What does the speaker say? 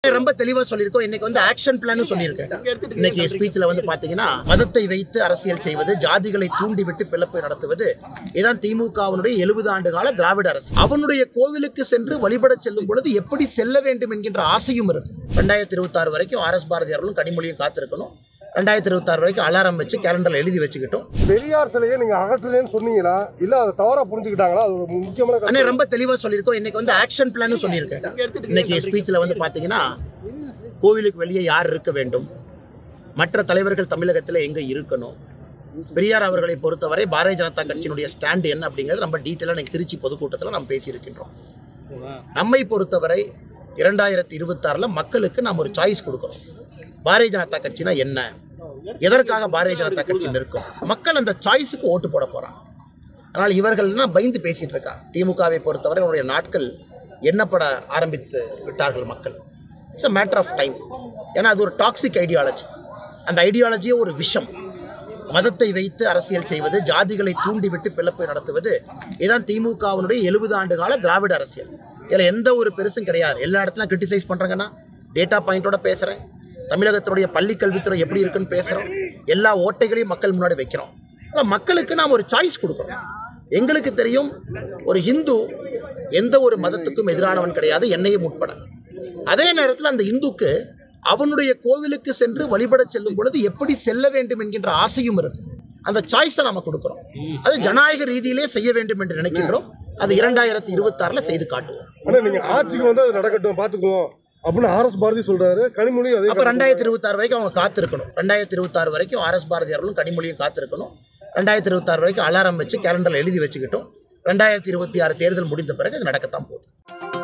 அண்ணே, ரொம்ப தெளிவா சொல்லியிருக்கோம் இன்னைக்கு வந்து ஆக்ஷன் பிளான் சொல்லியிருக்கேன் இன்னைக்கு ஸ்பீச்ல வந்து பாத்தீங்கன்னா மதத்தை வைத்து அரசியல் செய்வது ஜாதிகளை தூண்டிவிட்டு பிளப்பை நடத்துவது இதான் திமுகவினுடைய எழுபது ஆண்டு கால திராவிட அரசு அவனுடைய கோவிலுக்கு சென்று வழிபட செல்லும் பொழுது எப்படி செல்ல வேண்டும் என்கின்ற ஆசையும் இருக்கு ரெண்டாயிரத்தி இருபத்தாறு வரைக்கும் ஆர் எஸ் பாரதி அவர்களும் கனிமொழியும் காத்திருக்கணும் ரெண்டாயிரத்தி இருபத்தாறு வரைக்கும் அலாரம் வச்சு கேலண்டர்ல எழுதி வச்சுக்கிட்டோம் பெரியார் சிலையை நீங்க அகற்றலன்னு சொன்னீங்களா இல்ல அதை தவறா புரிஞ்சுக்கிட்டாங்களா அது ஒரு முக்கியமான அண்ணே கருத்து. ரொம்ப தெளிவா சொல்லியிருக்கோம் இன்னைக்கு வந்து ஆக்ஷன் பிளான் சொல்லியிருக்கேன் இன்னைக்கு ஸ்பீச்ல வந்து பாத்தீங்கன்னா கோவிலுக்கு வெளியே யார் இருக்க வேண்டும் மற்ற தலைவர்கள் தமிழகத்தில் எங்க இருக்கணும் பெரியார் அவர்களை பொறுத்தவரை பாரதிய ஜனதா கட்சியினுடைய ஸ்டாண்ட் என்ன அப்படிங்கிறது நம்ம டீட்டெயிலாக இன்னைக்கு திருச்சி பொதுக்கூட்டத்தில் நம்ம பேசியிருக்கின்றோம் நம்மை பொறுத்தவரை இரண்டாயிரத்தி இருபத்தாறில் மக்களுக்கு நாம் ஒரு சாய்ஸ் கொடுக்குறோம் பாரதிய ஜனதா கட்சினா என்ன எதற்காக பாரதிய ஜனதா கட்சி நிற்கும் மக்கள் அந்த சாய்ஸுக்கு ஓட்டு போட போறாங்க ஆனால் இவர்கள்னா பயந்து பேசிட்டு இருக்காங்க திமுகவை பொறுத்தவரை அவருடைய நாட்கள் எண்ணப்பட ஆரம்பித்து விட்டார்கள் மக்கள் it's a matter of time ஏன்னா அது ஒரு டாக்ஸிக் ஐடியாலஜி அந்த ஐடியாலஜியே ஒரு விஷம் மதத்தை வைத்து அரசியல் செய்வது ஜாதிகளை தூண்டிவிட்டு பிளப்பை நடத்துவது இதுதான் திமுகவினுடைய எழுபது ஆண்டு கால திராவிட அரசியல் இதில் எந்த ஒரு பெருசும் கிடையாது எல்லா இடத்துலையும் கிரிட்டிசைஸ் பண்ணுறாங்கன்னா டேட்டா பாயிண்டோட பேசுகிறேன் தமிழகத்தினுடைய பள்ளி கல்வித்துறை எப்படி இருக்குன்னு பேசுகிறோம் எல்லா ஓட்டைகளையும் மக்கள் முன்னாடி வைக்கிறோம் ஆனா மக்களுக்கு நாம் ஒரு சாய்ஸ் கொடுக்குறோம் எங்களுக்கு தெரியும் ஒரு ஹிந்து எந்த ஒரு மதத்துக்கும் எதிரானவன் கிடையாது என்னையும் உட்பட அதே நேரத்தில் அந்த இந்துக்கு அவனுடைய கோவிலுக்கு சென்று வழிபட செல்லும் பொழுது எப்படி செல்ல வேண்டும் என்கின்ற ஆசையும் இருக்கு அந்த சாய்ஸை நாம கொடுக்குறோம் அது ஜனநாயக ரீதியிலே செய்ய வேண்டும் என்று நினைக்கின்றோம் அது இரண்டாயிரத்தி இருபத்தாறுல செய்து காட்டுவோம் ஆனா நீங்க ஆட்சிக்கு வந்து அது நடக்கட்டும் பாத்துக்குவோம் அப்படின்னு ஆர் எஸ் பாரதி சொல்றாரு கனிமொழி அதே அப்போ ரெண்டாயிரத்தி இருபத்தாறு வரைக்கும் அவங்க காத்திருக்கணும் ரெண்டாயிரத்தி இருபத்தாறு வரைக்கும் ஆர் எஸ் பாரதி அவர்களும் கனிமொழியும் காத்திருக்கணும் ரெண்டாயிரத்தி இருபத்தாறு வரைக்கும் அலாரம் வச்சு கேலண்டரில் எழுதி வச்சுக்கிட்டோம் ரெண்டாயிரத்தி இருபத்தி ஆறு தேர்தல் முடிந்த பிறகு அது நடக்கத்தான் போகுது